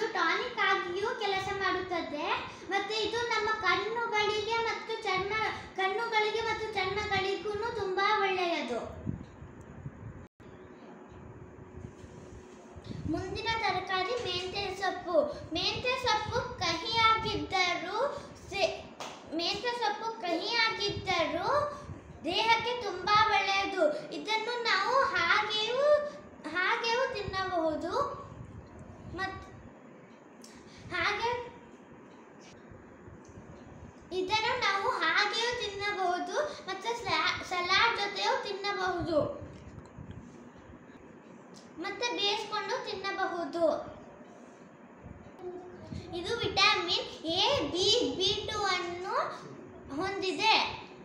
ಒಂದು ಟಾನಿಕ್ ಆಗಿಯೂ ಕೆಲಸ ಮಾಡುತ್ತದೆ ಮತ್ತೆ ಇದು ನಮ್ಮ ಕಣ್ಣುಗಳಿಗೆ ಮತ್ತು ಚರ್ಮ ಕಣ್ಣುಗಳಿಗೆ ಮತ್ತು ಚರ್ಮಗಳಿಗೂ ತುಂಬಾ ಒಳ್ಳೆಯದು ಮುಂದಿನ ತರಕಾರಿ ಮೆಂತ್ಯ ಸೊಪ್ಪು ಮೆಂತ್ಯ ಸೊಪ್ಪು ಕಹಿಯಾಗಿದ್ದರೂ ಸೆ- ಮೆಂತ್ಯ ಸೊಪ್ಪು ಕಹಿಯಾಗಿದ್ದರೂ ದೇಹಕ್ಕೆ ತುಂಬಾ ಒಳ್ಳೆಯದು ಇದನ್ನು ನಾವು ಹಾಗೆಯೂ ಹಾಗೆಯೂ ತಿನ್ನಬಹುದು ಮತ್ತು ಹಾಗೆ ಇದನ್ನು ನಾವು ಹಾಗೆಯೂ ತಿನ್ನಬಹುದು ಮತ್ತು ಸಲಾಡ್ ಜೊತೆಯೂ ತಿನ್ನಬಹುದು ಮತ್ತೆ ಬೇಯಿಸ್ಕೊಂಡು ತಿನ್ನಬಹುದು ಇದು vitamin A B B two ಅನ್ನು ಹೊಂದಿದೆ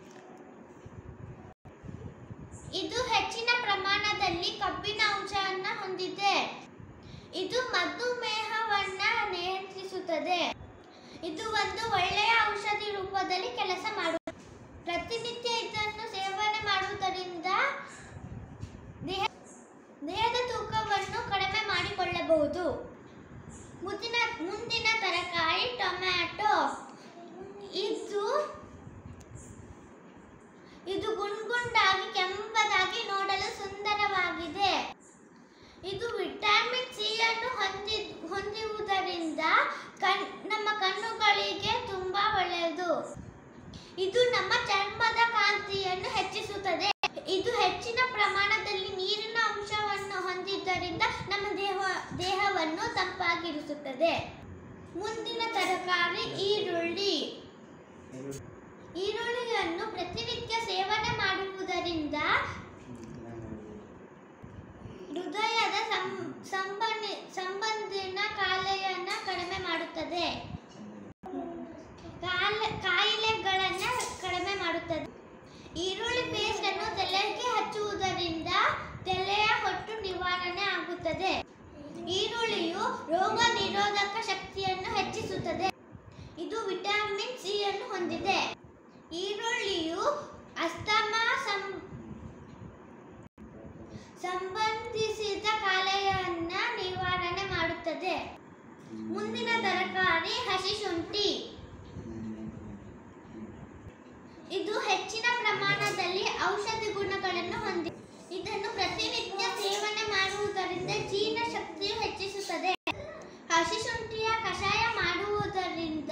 ಇದು ಹೆಚ್ಚಿನ ಪ್ರಮಾಣದಲ್ಲಿ ಕಬ್ಬಿಣ ಅಂಶವನ್ನು ಹೊಂದಿದೆ ಇದು ಮಧುಮೇಹವನ್ನ ನಿಯಂತ್ರಿಸುತ್ತದೆ ಇದು ಒಂದು ಒಳ್ಳೆಯ ಔಷಧಿ ರೂಪದಲ್ಲಿ ಕೆಲಸ ಮಾಡುತ್ತದೆ ಪ್ರತಿನಿತ್ಯ ಇದನ್ನು ಸೇವನೆ ಮಾಡುವುದರಿಂದ ದೇಹ ದೇಹದ ತೂಕವನ್ನು ಕಡಿಮೆ ಮಾಡಿಕೊಳ್ಳಬಹುದು ಮುಂದಿನ ಮುಂದಿನ ತರಕಾರಿ ಟೊಮ್ಯಾಟೊ ಇದು ಇದು ಗುಂಡ್ಗುಂಡಾಗಿ ಕೆಂಪದಾಗಿ ನೋಡಲು ಸುಂದರವಾಗಿದೆ ಇದು ವಿಟಮಿನ್ ಸಿ ಅನ್ನು ಹೊಂದಿ ಹೊಂದಿರುವುದರಿಂದ ಕಣ್ ನಮ್ಮ ಕಣ್ಣುಗಳಿಗೆ ತುಂಬಾ ಒಳ್ಳೆಯದು ಇದು ನಮ್ಮ ಚರ್ಮದ ಕಾಂತಿಯನ್ನು ಹೆಚ್ಚಿಸುತ್ತದೆ ಇದು ಹೆಚ್ಚಿನ ಪ್ರಮಾಣದಲ್ಲಿ ನೀರಿನ ಅಂಶವನ್ನು ಹೊಂದಿದ್ದರಿಂದ ನಮ್ಮ ದೇಹ ದೇಹವನ್ನು ತಂಪಾಗಿರಿಸುತ್ತದೆ ಮುಂದಿನ ತರಕಾರಿ ಈರುಳ್ಳಿ ಈರುಳ್ಳಿಯನ್ನು ಪ್ರತಿನಿತ್ಯ ಸೇವನೆ ಮಾಡುವುದರಿಂದ ಹೃದಯದ ಸಂ- ಸಂಬಂಧಿ ಸಂಬಂಧಿನ ಕಾಯಿಲೆಯನ್ನು ಕಡಿಮೆ ಮಾಡುತ್ತದೆ ಕಾಯಿಲೆ ಕಾಯಿಲೆಗಳನ್ನು ಕಡಿಮೆ ಮಾಡುತ್ತದೆ ಈರುಳ್ಳಿ ಪೇಸ್ಟ್ ಅನ್ನು ತಲೆಗೆ ಹಚ್ಚುವುದರಿಂದ ತಲೆಯ ಹೊಟ್ಟು ನಿವಾರಣೆ ಆಗುತ್ತದೆ ಈರುಳ್ಳಿಯು ರೋಗ ನಿರೋಧಕ ಶಕ್ತಿಯನ್ನು ಹೆಚ್ಚಿಸುತ್ತದೆ ಇದು ವಿಟಮಿನ್ ಸಿ ಅನ್ನು ಹೊಂದಿದೆ ಈರುಳ್ಳಿಯು ಅಸ್ತಮಾ ಸಂ ಸಂಬಂಧಿಸಿದ ಕಾಯಿಲೆಯನ್ನ ನಿವಾರಣೆ ಮಾಡುತ್ತದೆ ಮುಂದಿನ ತರಕಾರಿ ಹಸಿ ಶುಂಠಿ ಇದು ಹೆಚ್ಚಿನ ಪ್ರಮಾಣದಲ್ಲಿ ಔಷಧಿ ಗುಣಗಳನ್ನು ಹೊಂದಿದೆ ಇದನ್ನು ಪ್ರತಿನಿತ್ಯ ಸೇವನೆ ಮಾಡುವುದರಿಂದ ಜೀರ್ಣ ಶಕ್ತಿಯು ಹೆಚ್ಚಿಸುತ್ತದೆ ಹಸಿ ಶುಂಠಿಯ ಕಷಾಯ ಮಾಡುವುದರಿಂದ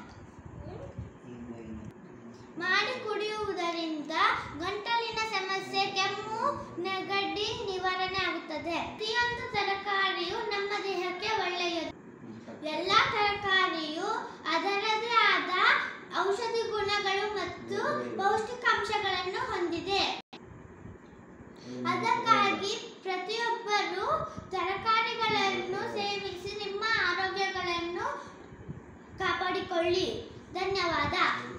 ಮಾಡಿ ಕುಡಿಯುವುದರಿಂದ ಗಂಟಲಿನ ಸಮಸ್ಯೆ ಕೆಮ್ಮು ನೆಗಡಿ ನಿವಾರಣೆ ಆಗುತ್ತದೆ ಪ್ರತಿಯೊಂದು ತರಕಾರಿಯು ನಮ್ಮ ದೇಹಕ್ಕೆ ಒಳ್ಳೆಯದು ಎಲ್ಲ ತರಕಾರಿಯು ಅದರದೇ ಆದ ಔಷಧಿ ಗುಣಗಳು ಮತ್ತು ಪೌಷ್ಟಿಕಾಂಶಗಳನ್ನು ಹೊಂದಿದೆ ಅದಕ್ಕಾಗಿ ಪ್ರತಿಯೊಬ್ಬರು ತರಕಾರಿಗಳನ್ನು ಸೇವಿಸಿ ನಿಮ್ಮ ಆರೋಗ್ಯಗಳನ್ನು ಕಾಪಾಡಿಕೊಳ್ಳಿ ಧನ್ಯವಾದ